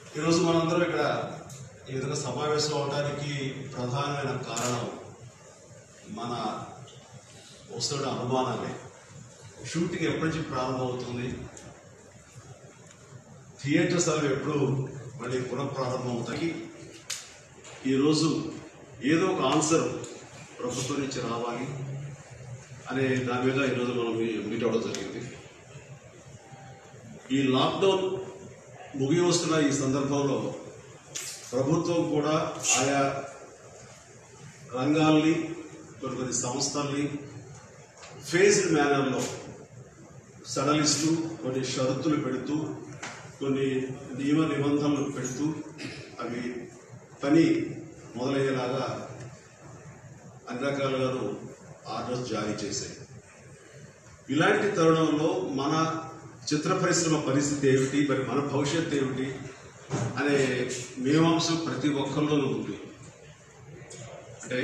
ఈరోజు మనందరం ఇక్కడ ఈ విధంగా సమావేశం అవడానికి ప్రధానమైన కారణం మన వస్తున్న అనుమానాలే షూటింగ్ ఎప్పటి నుంచి ప్రారంభమవుతుంది థియేటర్స్ అవి ఎప్పుడు మళ్ళీ పునఃప్రారంభం అవుతాయి ఈరోజు ఏదో ఒక ఆన్సర్ ప్రభుత్వం నుంచి రావాలి అనే దాని మీద ఈరోజు మనం మీ- మీట్ అవ్వడం జరిగింది ఈ లాక్డౌన్ ముగి వస్తున్న ఈ సందర్భంలో ప్రభుత్వం కూడా ఆయా రంగాల్ని కొన్ని కొన్ని సంస్థల్ని ఫేజ్డ్ మేనర్లో సడలిస్తూ కొన్ని షరతులు పెడుతూ కొన్ని నియమ నిబంధనలు పెడుతూ అవి పని మొదలయ్యేలాగా అన్ని రకాలుగాను ఆర్డర్స్ జారీ చేశాయి ఇలాంటి తరుణంలో మన చిత్ర పరిశ్రమ పరిస్థితి ఏమిటి మరి మన భవిష్యత్తు ఏమిటి అనే మీమాంసం ప్రతి ఒక్కరిలోనూ ఉంది అంటే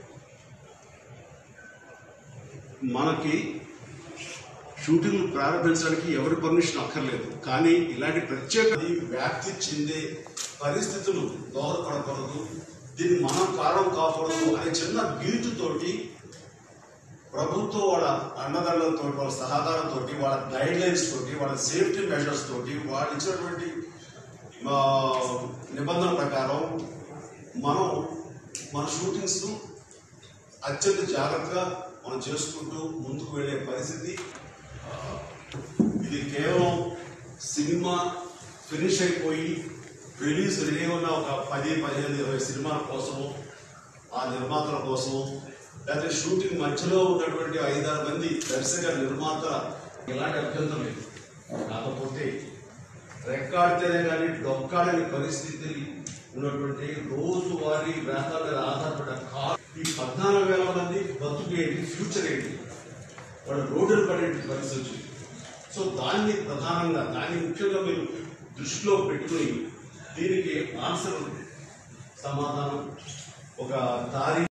మనకి షూటింగ్లు ప్రారంభించడానికి ఎవరి పర్మిషన్ అక్కర్లేదు కానీ ఇలాంటి ప్రత్యేక వ్యాప్తి చెందే పరిస్థితులు దోహదపడకూడదు దీన్ని మనం కారణం కాకూడదు అనే చిన్న బీటుతోటి ప్రభుత్వం వాళ్ళ అండదండలతో వాళ్ళ సహకారంతో వాళ్ళ గైడ్ లైన్స్ తోటి వాళ్ళ సేఫ్టీ మెజర్స్ తోటి వాళ్ళు ఇచ్చినటువంటి ఆ, నిబంధనల ప్రకారం మనం మన షూటింగ్స్ అత్యంత జాగ్రత్తగా మనం చేసుకుంటూ ముందుకు వెళ్ళే పరిస్థితి ఆ, ఇది కేవలం సినిమా ఫినిష్ అయిపోయి రిలీజ్ రెడీ ఉన్న ఒక పది పదిహేను ఇరవై సినిమాల కోసము ఆ నిర్మాతల కోసం లేకపోతే షూటింగ్ మధ్యలో ఉన్నటువంటి ఐదారు మంది దర్శక నిర్మాత ఎలాంటి అభ్యంతరం లేదు కాకపోతే రెక్కాడితేనే కానీ డొక్కాడని పరిస్థితి ఉన్నటువంటి రోజువారీ వేతనాల మీద ఆధారపడ్డ కార్ ఈ పద్నాలుగు వేల మంది బతుకు ఏంటి ఫ్యూచర్ ఏంటి వాళ్ళు రోడ్డులు పడే పరిస్థితి వచ్చింది సో దాన్ని ప్రధానంగా దాన్ని ముఖ్యంగా మీరు దృష్టిలో పెట్టుకుని దీనికి ఆన్సర్ సమాధానం ఒక తారీఖు